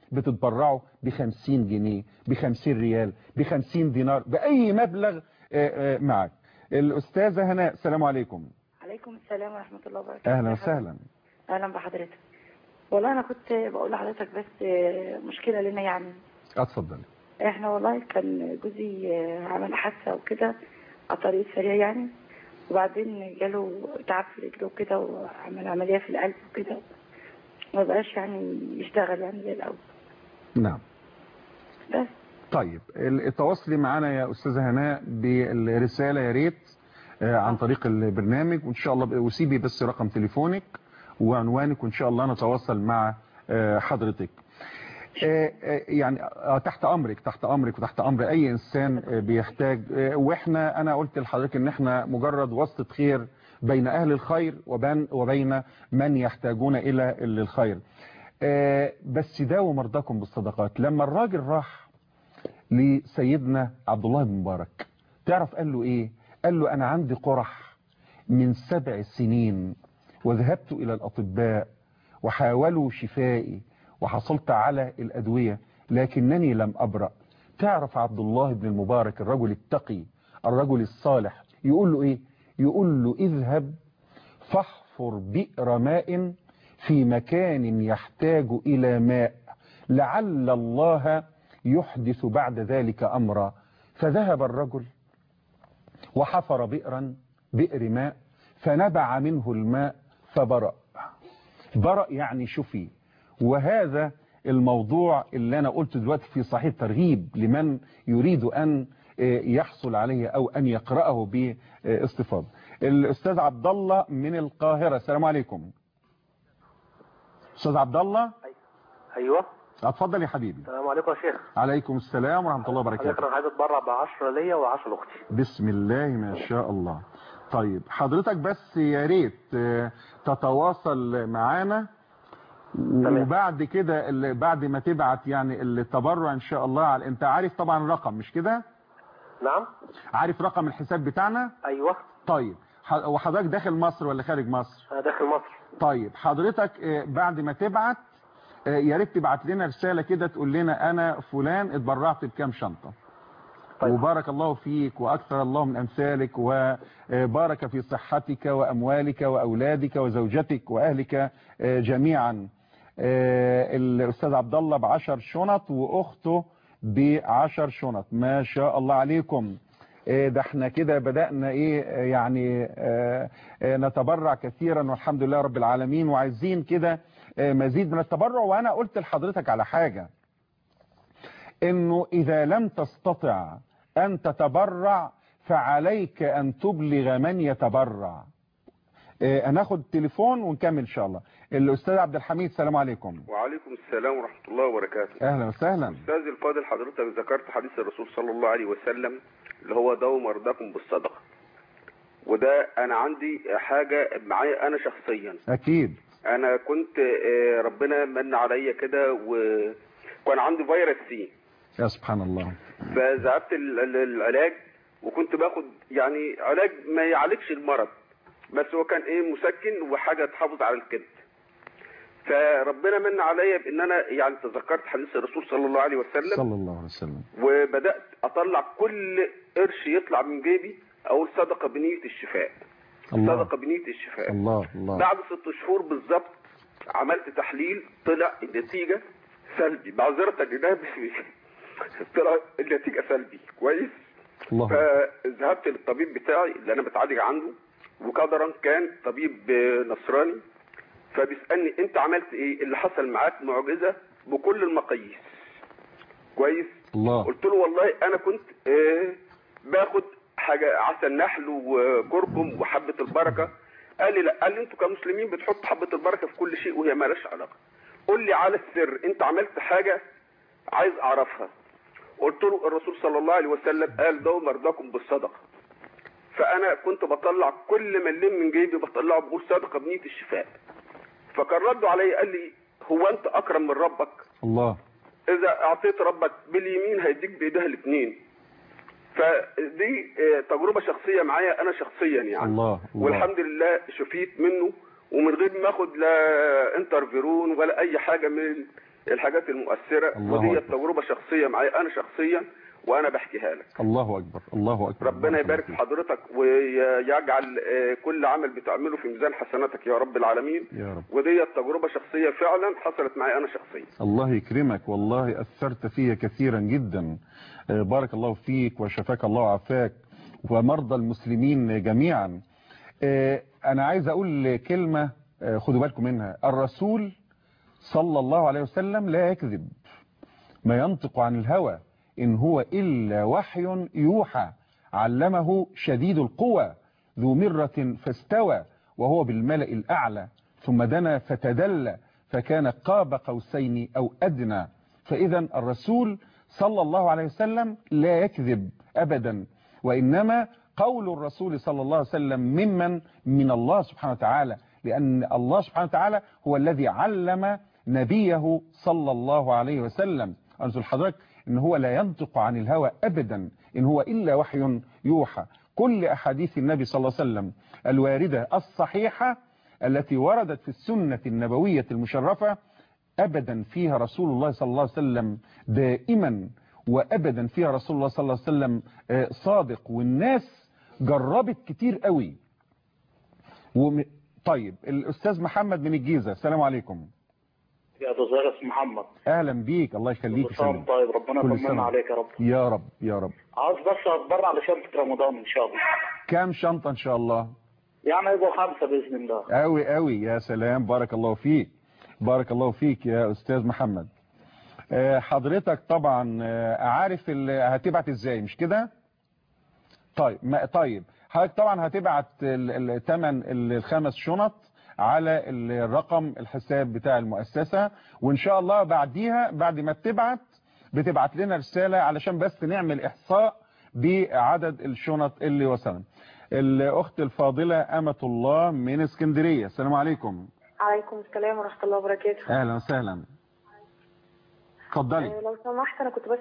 بتتبرعوا ب 50 جنيه ب 50 ريال ب 50 دينار باي مبلغ آه، آه، معك الاستاذه هناء السلام عليكم
عليكم السلام ورحمة الله وبركاته
اهلا وسهلا
أهلا بحضرتك والله أنا كنت بقول لحضرتك بس آه، مشكلة لنا يعني
اتفضل
احنا والله كان جوزي آه، عمل حادثة وكده على طريق سريع يعني وبعدين جاله تعب في رجله وكده وعمل عملية في القلب وكده ما بقاش يعني يشتغل يعني زي الأول
نعم
بس
طيب التواصلي معنا يا استاذه هناء بالرساله يا ريت آه، عن طريق البرنامج وان شاء الله وسيبي بس رقم تليفونك وعنوانك وان شاء الله نتواصل مع آه، حضرتك آه، آه، يعني آه، تحت امرك تحت امرك وتحت امر اي انسان آه، بيحتاج آه، واحنا انا قلت لحضرتك ان احنا مجرد واسطه خير بين اهل الخير وبين وبين من يحتاجون الى الخير آه، بس داووا مرضاكم بالصدقات لما الراجل راح لسيدنا عبد الله بن مبارك تعرف قال له ايه قال له انا عندي قرح من سبع سنين وذهبت الى الاطباء وحاولوا شفائي وحصلت على الادوية لكنني لم ابرأ تعرف عبد الله بن المبارك الرجل التقي الرجل الصالح يقول له ايه يقول له اذهب فاحفر بئر ماء في مكان يحتاج الى ماء لعل الله يحدث بعد ذلك امرا فذهب الرجل وحفر بئرا بئر ماء فنبع منه الماء فبرأ برأ يعني شفي وهذا الموضوع اللي أنا قلت دلوقتي في صحيح ترغيب لمن يريد أن يحصل عليه أو أن يقرأه باستفاضة الأستاذ عبد الله من القاهرة السلام عليكم أستاذ عبد الله
ايوه
اتفضل يا حبيبي
السلام عليكم يا شيخ
عليكم السلام ورحمة الله
حضرتك
وبركاته
انا عايز اتبرع ب 10 ليا و10 لاختي
بسم الله ما شاء الله طيب حضرتك بس يا ريت آه، تتواصل معانا وبعد كده ال- بعد ما تبعت يعني التبرع ان شاء الله على انت عارف طبعا الرقم مش كده
نعم
عارف رقم الحساب بتاعنا
ايوه
طيب ح- وحضرتك داخل مصر ولا خارج مصر
انا داخل مصر
طيب حضرتك آه، بعد ما تبعت آه، يا ريت تبعت لنا رسالة كده تقول لنا انا فلان اتبرعت بكام شنطة وبارك الله فيك وأكثر الله من أمثالك وبارك في صحتك وأموالك وأولادك وزوجتك وأهلك آه، جميعا آه، الأستاذ عبد الله بعشر شنط وأخته بعشر شنط ما شاء الله عليكم آه، ده احنا كده بدأنا ايه آه، يعني آه، آه، نتبرع كثيرا والحمد لله رب العالمين وعايزين كده آه، مزيد من التبرع وانا قلت لحضرتك على حاجة انه اذا لم تستطع ان تتبرع فعليك ان تبلغ من يتبرع آه، هناخد تليفون ونكمل ان شاء الله الاستاذ عبد الحميد السلام عليكم
وعليكم السلام ورحمة الله وبركاته
اهلا وسهلا
أستاذ الفاضل حضرتك ذكرت حديث الرسول صلى الله عليه وسلم اللي هو داووا مرضاكم بالصدقة وده أنا عندي حاجة معايا أنا شخصيا
اكيد
أنا كنت آه، ربنا من عليا كده وكان عندي فيروس سي
يا سبحان الله
فذهبت ال- ال- العلاج وكنت باخد يعني علاج ما يعالجش المرض بس هو كان ايه مسكن وحاجه تحافظ على الكبد فربنا من عليا بان انا يعني تذكرت حديث الرسول صلى الله عليه وسلم
صلى الله عليه وسلم
وبدات اطلع كل قرش يطلع من جيبي اقول صدقه بنيه الشفاء
الله
صدقه بنيه الشفاء
الله الله
بعد ست شهور بالظبط عملت تحليل طلع النتيجه سلبي معذرتك ده طلع النتيجه سلبي كويس
الله
فذهبت للطبيب بتاعي اللي انا بتعالج عنده وقدرا كان طبيب نصراني فبيسالني انت عملت ايه اللي حصل معاك معجزه بكل المقاييس كويس
الله
قلت له والله انا كنت آه باخد حاجه عسل نحل وكركم وحبه البركه قال لي لا قال لي انتوا كمسلمين بتحطوا حبه البركه في كل شيء وهي مالهاش علاقه قول لي على السر انت عملت حاجه عايز اعرفها قلت له الرسول صلى الله عليه وسلم قال دوا مرضاكم بالصدقه فانا كنت بطلع كل ما اللم من جيبي بطلعه بقول صدقه بنيه الشفاء فكان رده عليا قال لي هو انت اكرم من ربك
الله
اذا اعطيت ربك باليمين هيديك بايديها الاثنين فدي آه، تجربه شخصيه معايا انا شخصيا يعني
الله الله
والحمد لله شفيت منه ومن غير ما اخد لا انترفيرون ولا اي حاجه من الحاجات المؤثره
الله
ودي
أكبر.
تجربه شخصيه معايا انا شخصيا وانا بحكيها لك
الله اكبر الله اكبر
ربنا يبارك في حضرتك ويجعل آه، كل عمل بتعمله في ميزان حسناتك يا رب العالمين
يا رب
ودي تجربه شخصيه فعلا حصلت معايا انا شخصيا
الله يكرمك والله أثرت فيا كثيرا جدا آه، بارك الله فيك وشفاك الله وعافاك ومرضى المسلمين جميعا آه، أنا عايز أقول كلمة آه، خدوا بالكم منها الرسول صلى الله عليه وسلم لا يكذب ما ينطق عن الهوى إن هو إلا وحي يوحى علمه شديد القوى ذو مرة فاستوى وهو بالملأ الأعلى ثم دنا فتدلى فكان قاب قوسين أو أدنى فإذا الرسول صلى الله عليه وسلم لا يكذب أبدا وإنما قول الرسول صلى الله عليه وسلم ممن من الله سبحانه وتعالى لأن الله سبحانه وتعالى هو الذي علم نبيه صلى الله عليه وسلم أنزل حضرتك إن هو لا ينطق عن الهوى أبدا إن هو إلا وحي يوحى كل أحاديث النبي صلى الله عليه وسلم الواردة الصحيحة التي وردت في السنة النبوية المشرفة أبدا فيها رسول الله صلى الله عليه وسلم دائما وأبدا فيها رسول الله صلى الله عليه وسلم آه، صادق والناس جربت كتير قوي وم... طيب الأستاذ محمد من الجيزة السلام عليكم
يا بزارس محمد
أهلا بيك الله يخليك
كل سنة
يسلمك.
وأنت طيب ربنا
كل
يطمنا
سنة.
عليك يا رب
يا رب يا رب
عاوز بس اتبرع لشنطة رمضان ان شاء الله
كام شنطة إن شاء الله
يعني يبقوا خمسة بإذن الله
قوي قوي يا سلام بارك الله فيك بارك الله فيك يا أستاذ محمد آه، حضرتك طبعا آه، عارف ال- هتبعت ازاي مش كده طيب ما طيب حضرتك طبعا هتبعت الثمن الخمس شنط على الرقم الحساب بتاع المؤسسة وان شاء الله بعديها بعد ما بتبعت بتبعت لنا رسالة علشان بس نعمل احصاء بعدد الشنط اللي وصلنا الاخت الفاضلة امة الله من اسكندرية السلام عليكم
عليكم السلام ورحمة الله وبركاته
اهلا وسهلا اتفضلي
آه، لو سمحت أنا كنت بس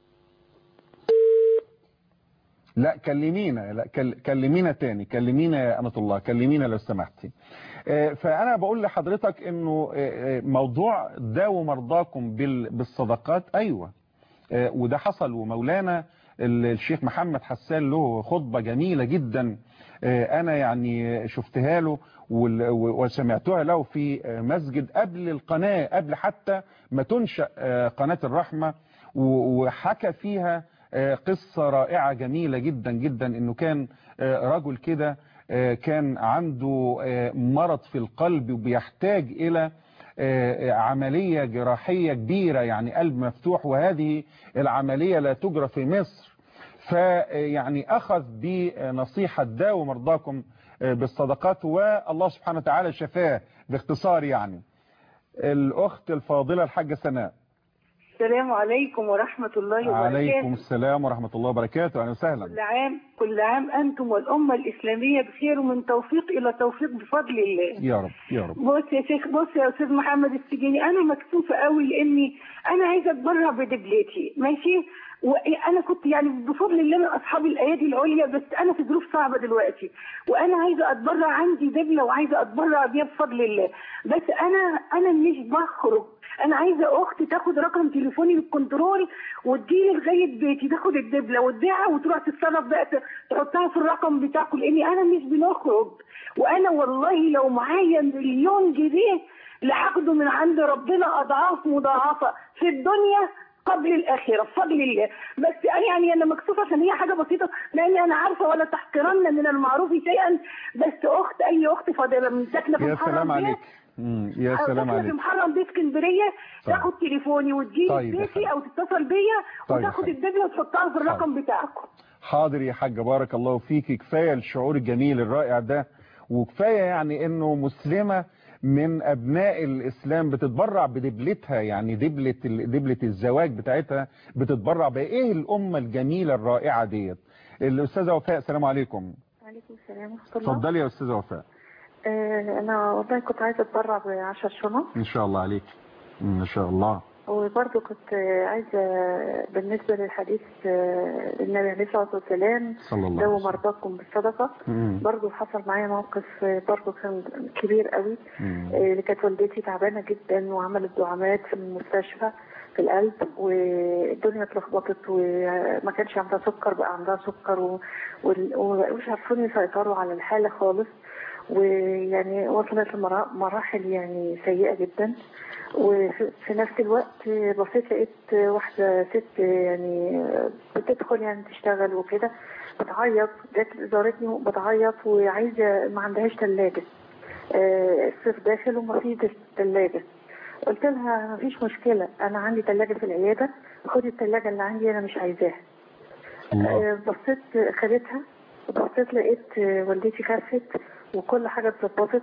لا كلمينا لا كل- كلمينا تاني كلمينا يا أمة الله كلمينا لو سمحتي آه، فأنا بقول لحضرتك إنه آه، آه، موضوع داووا مرضاكم بال- بالصدقات أيوة آه، وده حصل ومولانا ال- الشيخ محمد حسان له خطبة جميلة جدا آه، أنا يعني شفتها له وال- و- وسمعتها له في آه، مسجد قبل القناة قبل حتى ما تنشأ آه، قناة الرحمة و- وحكى فيها آه، قصة رائعة جميلة جدا جدا انه كان آه، رجل كده آه، كان عنده آه، مرض في القلب وبيحتاج الى آه، عملية جراحية كبيرة يعني قلب مفتوح وهذه العملية لا تجرى في مصر فيعني أخذ بنصيحة داووا مرضاكم آه، بالصدقات والله سبحانه وتعالى شفاه باختصار يعني الأخت الفاضلة الحاجة سناء
السلام عليكم ورحمة الله وبركاته
عليكم السلام ورحمة الله وبركاته أهلا وسهلا
كل عام كل عام أنتم والأمة الإسلامية بخير ومن توفيق إلى توفيق بفضل الله
يا رب يا رب
بص يا شيخ بص يا أستاذ محمد السجيني أنا مكسوفة قوي لأني أنا عايزة أتبرع بدبلتي ماشي وانا كنت يعني بفضل الله من اصحاب الايادي العليا بس انا في ظروف صعبه دلوقتي وانا عايزه اتبرع عندي دبله وعايزه اتبرع بيها بفضل الله بس انا انا مش بخرج انا عايزه اختي تاخد رقم تليفوني من الكنترول وتجيلي لغايه بيتي تاخد الدبله وتبيعها وتروح تتصرف بقى ت- تحطها في الرقم بتاعكم لاني انا مش بنخرج وانا والله لو معايا مليون جنيه لهاخده من عند ربنا اضعاف مضاعفه في الدنيا قبل الاخره بفضل الله بس أنا يعني انا مكسوفه عشان هي حاجه بسيطه لاني انا عارفه ولا تحقرن من المعروف شيئا بس اخت اي اخت فاضله من ساكنه في
يا
محرم
سلام
بيه،
عليك مم، يا
أو
سلام
ساكنه في
عليك
محرم بيه اسكندريه
طيب.
تاخد تليفوني وتجيلي
طيب يا
بيتي او تتصل بيا
طيب يا
وتاخد
خالد.
الدبله وتحطها في الرقم بتاعكم
حاضر يا حاجة بارك الله فيك كفاية الشعور الجميل الرائع ده وكفاية يعني انه مسلمة من ابناء الاسلام بتتبرع بدبلتها يعني دبلة ال- دبلة الزواج بتاعتها بتتبرع بايه الامة الجميلة الرائعة ديت الاستاذة وفاء السلام عليكم
عليكم السلام ورحمة الله
اتفضلي يا استاذة وفاء
آه، أنا والله كنت عايزة أتبرع بعشر شنط
ان شاء الله عليك ان شاء الله
وبرضه كنت عايزة بالنسبة للحديث آه، النبي عليه الصلاة والسلام
صلى الله
داووا
عليه وسلم.
مرضاكم بالصدقة
مم.
برضه حصل معايا موقف آه، برضه كان كبير قوي
مم.
آه، اللي كانت والدتي تعبانة جدا وعملت دعامات في المستشفى في القلب والدنيا اتلخبطت وما كانش عندها سكر بقى عندها سكر و- وال- ومش عارفين يسيطروا على الحالة خالص ويعني وصلت لمراحل يعني سيئة جدا وفي في نفس الوقت بصيت لقيت واحدة ست يعني بتدخل يعني تشتغل وكده بتعيط جت زارتني بتعيط وعايزة ما عندهاش تلاجة آه، الصيف داخل وما فيش تلاجة قلت لها ما فيش مشكلة أنا عندي تلاجة في العيادة خدي التلاجة اللي عندي أنا مش عايزاها آه، بصيت خدتها بصيت لقيت آه، والدتي خفت وكل حاجة اتظبطت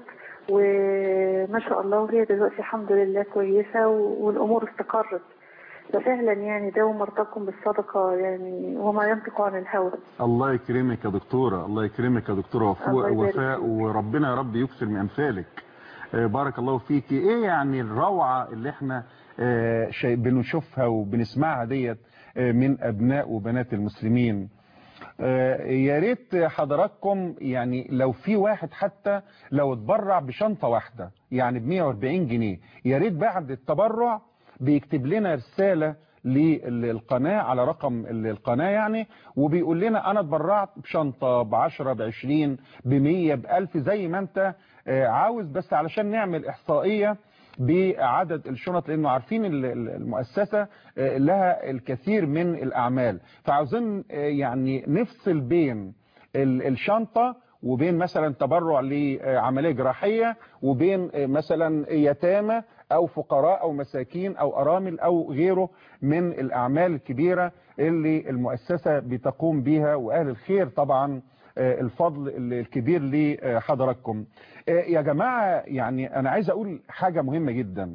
وما شاء الله وهي دلوقتي الحمد لله كويسة و- والأمور استقرت ففعلا يعني داووا مرضاكم بالصدقة يعني وما ينطق عن الهوى
الله يكرمك يا دكتورة الله يكرمك يا دكتورة
الله
وفاء
يبارك
وفاء وربنا يا رب يكثر من أمثالك آه، بارك الله فيك ايه يعني الروعة اللي احنا آه، شيء بنشوفها وبنسمعها ديت آه، من أبناء وبنات المسلمين آه، يا ريت حضراتكم يعني لو في واحد حتى لو اتبرع بشنطة واحدة يعني ب 140 جنيه يا ريت بعد التبرع بيكتب لنا رسالة للقناة على رقم القناة يعني وبيقول لنا انا اتبرعت بشنطة ب 10 ب 20 ب 100 ب 1000 زي ما انت آه، عاوز بس علشان نعمل احصائية بعدد الشنط لانه عارفين ال- ال- المؤسسة آه، لها الكثير من الاعمال فعاوزين آه، يعني نفصل بين ال- الشنطة وبين مثلا تبرع لعملية جراحية وبين آه، مثلا يتامى او فقراء او مساكين او ارامل او غيره من الاعمال الكبيرة اللي المؤسسة بتقوم بها واهل الخير طبعا آه، الفضل الكبير لحضراتكم آه، يا جماعة يعني انا عايز اقول حاجة مهمة جدا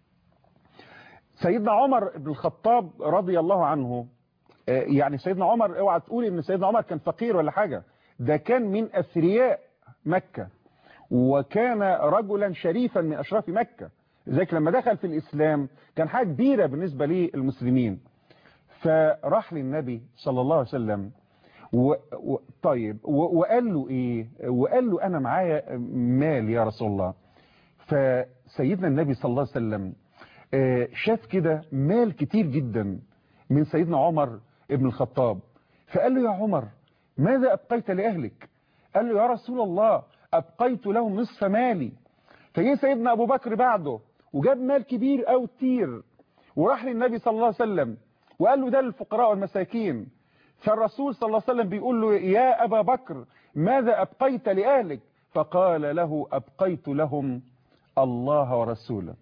سيدنا عمر بن الخطاب رضي الله عنه آه، يعني سيدنا عمر اوعى تقول ان سيدنا عمر كان فقير ولا حاجة ده كان من اثرياء مكة وكان رجلا شريفا من اشراف مكة لذلك لما دخل في الاسلام كان حاجة كبيرة بالنسبة للمسلمين فراح للنبي صلى الله عليه وسلم و... و... طيب و... وقال له ايه وقال له انا معايا مال يا رسول الله فسيدنا النبي صلى الله عليه وسلم آه، شاف كده مال كتير جدا من سيدنا عمر ابن الخطاب فقال له يا عمر ماذا أبقيت لأهلك قال له يا رسول الله أبقيت لهم نصف مالي فجه سيدنا أبو بكر بعده وجاب مال كبير أو كتير وراح للنبي صلى الله عليه وسلم وقال له ده للفقراء والمساكين فالرسول صلى الله عليه وسلم بيقول له يا أبا بكر ماذا أبقيت لأهلك فقال له أبقيت لهم الله ورسوله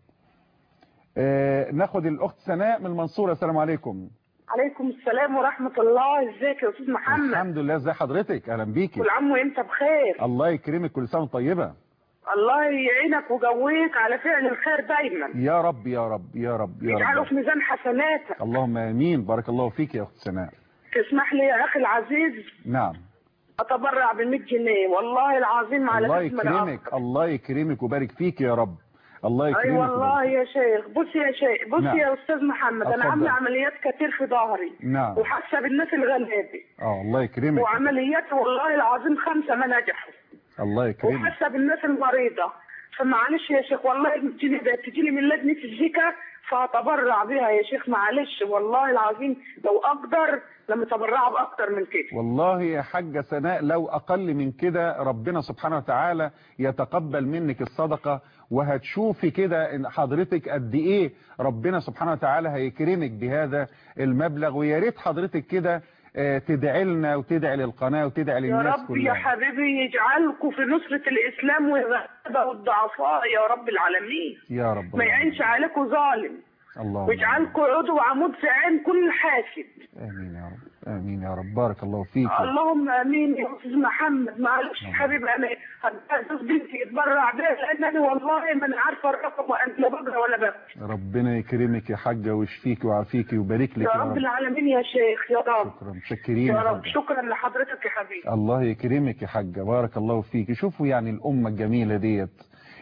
آه ناخد الأخت سناء من المنصورة السلام عليكم
عليكم السلام ورحمة الله ازيك يا استاذ محمد
الحمد لله ازي حضرتك اهلا بيكي
كل عام وانت بخير
الله يكرمك كل سنه وانت طيبه
الله يعينك ويقويك على فعل الخير دايما
يا رب يا رب يا رب يا
يجعله
رب
في ميزان حسناتك
اللهم امين بارك الله فيك يا اخت سناء
تسمح لي يا اخي العزيز
نعم
اتبرع ب 100 جنيه والله العظيم على
الله
اسم العبد
يكرمك الله يكرمك ويبارك فيك يا رب الله
اي
يكرمك
والله يا شيخ بص يا شيخ بص
نعم.
يا استاذ محمد انا
اتفضل.
عامله عمليات كتير في ظهري
نعم
وحاسه بالناس الغلابه
اه الله يكرمك
وعمليات والله العظيم خمسه ما نجحوا
الله يكرمك
وحاسه بالناس المريضه فمعلش يا شيخ والله تجيلي تجيلي من لجنه الزكاه فهتبرع بها يا شيخ معلش والله العظيم لو اقدر لما تبرع باكتر من كده
والله يا حاجة سناء لو أقل من كده ربنا سبحانه وتعالى يتقبل منك الصدقة وهتشوفي كده إن حضرتك قد إيه ربنا سبحانه وتعالى هيكرمك بهذا المبلغ ويا ريت حضرتك كده آه، تدعي لنا وتدعي للقناة وتدعي
يا
للناس
رب يا
كلها
حبيبي يجعلكم في نصرة الإسلام والغلبة والضعفاء يا رب العالمين
يا رب
ما يعينش عليكم ظالم
اللهم
ويجعلكم عضو وعمود في عين كل حاسد
آمين يا رب آمين يا رب بارك الله فيك
اللهم امين يا استاذ محمد معلش يا حبيبي انا هتجوز بنتي يتبرع بيها لان انا والله ما انا عارفه الرقم وانا لا بقرا ولا بكتب
ربنا يكرمك يا حاجة ويشفيك ويعافيك ويبارك لك
يا
يا
رب
رب
العالمين يا شيخ يا رب
شكرا متشكرين
يا
يا
رب
حاجة
شكرا لحضرتك يا حبيبي
الله يكرمك يا حاجة بارك الله فيك شوفوا يعني الأمة الجميلة ديت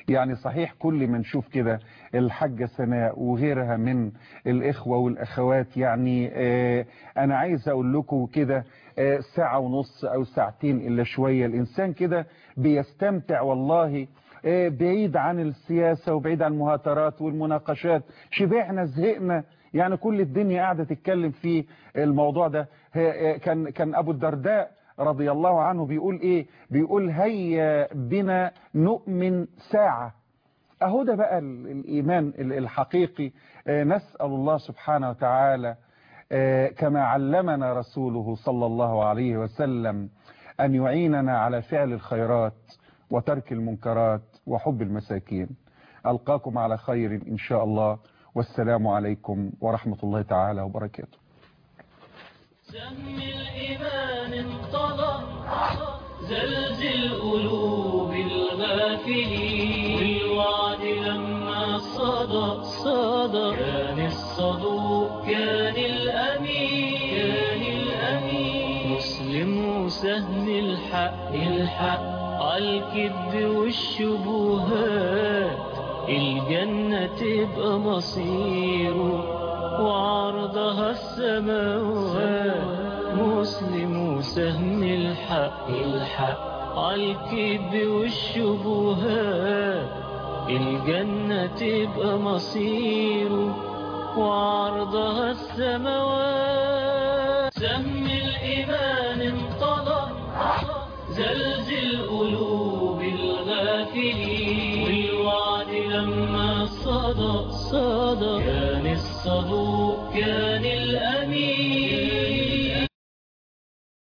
يعني صحيح كل ما نشوف كده الحاجة سناء وغيرها من الإخوة والأخوات يعني آه أنا عايز أقول لكم كده آه ساعة ونص أو ساعتين إلا شوية الإنسان كده بيستمتع والله آه بعيد عن السياسة وبعيد عن المهاترات والمناقشات شبعنا زهقنا يعني كل الدنيا قاعدة تتكلم في الموضوع ده كان كان أبو الدرداء رضي الله عنه بيقول ايه بيقول هيا بنا نؤمن ساعة اهو ده بقى الايمان الحقيقي نسأل الله سبحانه وتعالى كما علمنا رسوله صلى الله عليه وسلم ان يعيننا على فعل الخيرات وترك المنكرات وحب المساكين القاكم على خير ان شاء الله والسلام عليكم ورحمة الله تعالى وبركاته
سم الإيمان انطلق زلزل قلوب الغافلين والوعد لما صدى صدى كان الصدوق كان الأمين كان الأمين مسلم وسهم الحق الحق عالكذب والشبهات الجنة تبقى مصيره وعرضها السماوات مسلم وسهم الحق الحق عالكذب والشبهات الجنة تبقى مصيره وعرضها السماوات سم الإيمان انطلق زلزل قلوب الغافلين والوعد لما صدى صدى كان الصدوق كان الأمين